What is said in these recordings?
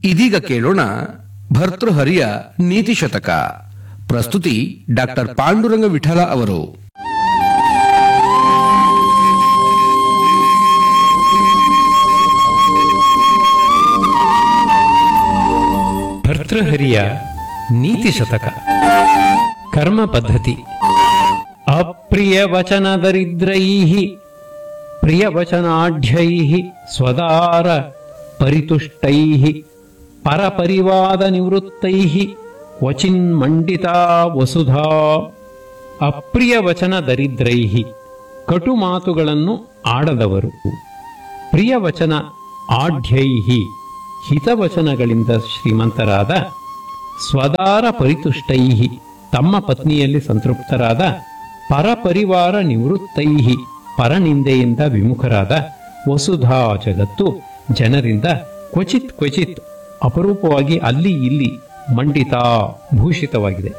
ಇದೀಗ ಕೇಳೋಣ ಭರ್ತೃಹರಿಯ ನೀತಿ ಶತಕ ಪ್ರಸ್ತುತಿ ಡಾಕ್ಟರ್ ಪಾಂಡುರಂಗ ವಿಠಲ ಅವರು ಭರ್ತೃಹರಿಯ ನೀತಿ ಶತಕ ಕರ್ಮ ಪದ್ಧತಿ ಅಪ್ರಿಯ ವಚನ ದರಿದ್ರೈ ಪ್ರಿಯ ವಚನಾಢ್ಯೈ ಸ್ವದಾರ ಪರಿತುಷ್ಟೈ ಪರಪರಿವಾದ ನಿವೃತ್ತೈ ವಚಿನ್ಮಂಡಿತಾ ವಸುಧಾ ಅಪ್ರಿಯ ವಚನ ದರಿದ್ರೈ ಕಟು ಮಾತುಗಳನ್ನು ಆಡದವರು ಪ್ರಿಯ ವಚನ ಆಢ್ಯೈ ಹಿತವಚನಗಳಿಂದ ಶ್ರೀಮಂತರಾದ ಸ್ವದಾರ ಪರಿತುಷ್ಟೈ ತಮ್ಮ ಪತ್ನಿಯಲ್ಲಿ ಸಂತೃಪ್ತರಾದ ಪರಪರಿವಾರ ನಿವೃತ್ತೈ ಪರನಿಂದೆಯಿಂದ ವಿಮುಖರಾದ ವಸುಧಾ ಜಗತ್ತು ಜನರಿಂದ ಕ್ವಚಿತ್ ಕ್ವಚಿತ್ ಅಪರೂಪವಾಗಿ ಅಲ್ಲಿ ಇಲ್ಲಿ ಮಂಡಿತಾ ಭೂಷಿತವಾಗಿದೆ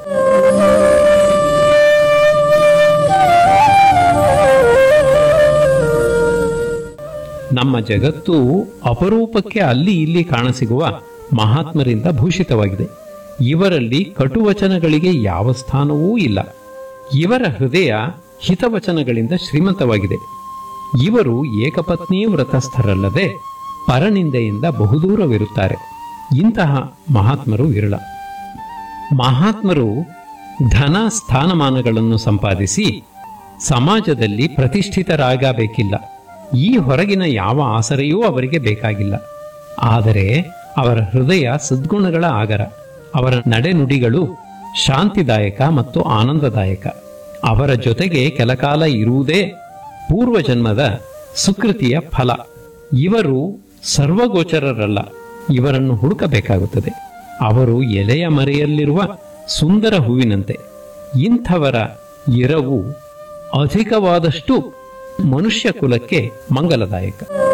ನಮ್ಮ ಜಗತ್ತು ಅಪರೂಪಕ್ಕೆ ಅಲ್ಲಿ ಇಲ್ಲಿ ಕಾಣಸಿಗುವ ಮಹಾತ್ಮರಿಂದ ಭೂಷಿತವಾಗಿದೆ ಇವರಲ್ಲಿ ಕಟುವಚನಗಳಿಗೆ ಯಾವ ಸ್ಥಾನವೂ ಇಲ್ಲ ಇವರ ಹೃದಯ ಹಿತವಚನಗಳಿಂದ ಶ್ರೀಮಂತವಾಗಿದೆ ಇವರು ಏಕಪತ್ನಿ ವ್ರತಸ್ಥರಲ್ಲದೆ ಪರನಿಂದೆಯಿಂದ ಬಹುದೂರವಿರುತ್ತಾರೆ ಇಂತಹ ಮಹಾತ್ಮರು ವಿರಳ ಮಹಾತ್ಮರು ಧನ ಸ್ಥಾನಮಾನಗಳನ್ನು ಸಂಪಾದಿಸಿ ಸಮಾಜದಲ್ಲಿ ಪ್ರತಿಷ್ಠಿತರಾಗಬೇಕಿಲ್ಲ ಈ ಹೊರಗಿನ ಯಾವ ಆಸರೆಯೂ ಅವರಿಗೆ ಬೇಕಾಗಿಲ್ಲ ಆದರೆ ಅವರ ಹೃದಯ ಸದ್ಗುಣಗಳ ಆಗರ ಅವರ ನಡೆನುಡಿಗಳು ಶಾಂತಿದಾಯಕ ಮತ್ತು ಆನಂದದಾಯಕ ಅವರ ಜೊತೆಗೆ ಕೆಲಕಾಲ ಇರುವುದೇ ಪೂರ್ವಜನ್ಮದ ಸುಕೃತಿಯ ಫಲ ಇವರು ಸರ್ವಗೋಚರರಲ್ಲ ಇವರನ್ನು ಹುಡುಕಬೇಕಾಗುತ್ತದೆ ಅವರು ಎಲೆಯ ಮರೆಯಲ್ಲಿರುವ ಸುಂದರ ಹೂವಿನಂತೆ ಇಂಥವರ ಇರವು ಅಧಿಕವಾದಷ್ಟು ಮನುಷ್ಯ ಕುಲಕ್ಕೆ ಮಂಗಲದಾಯಕ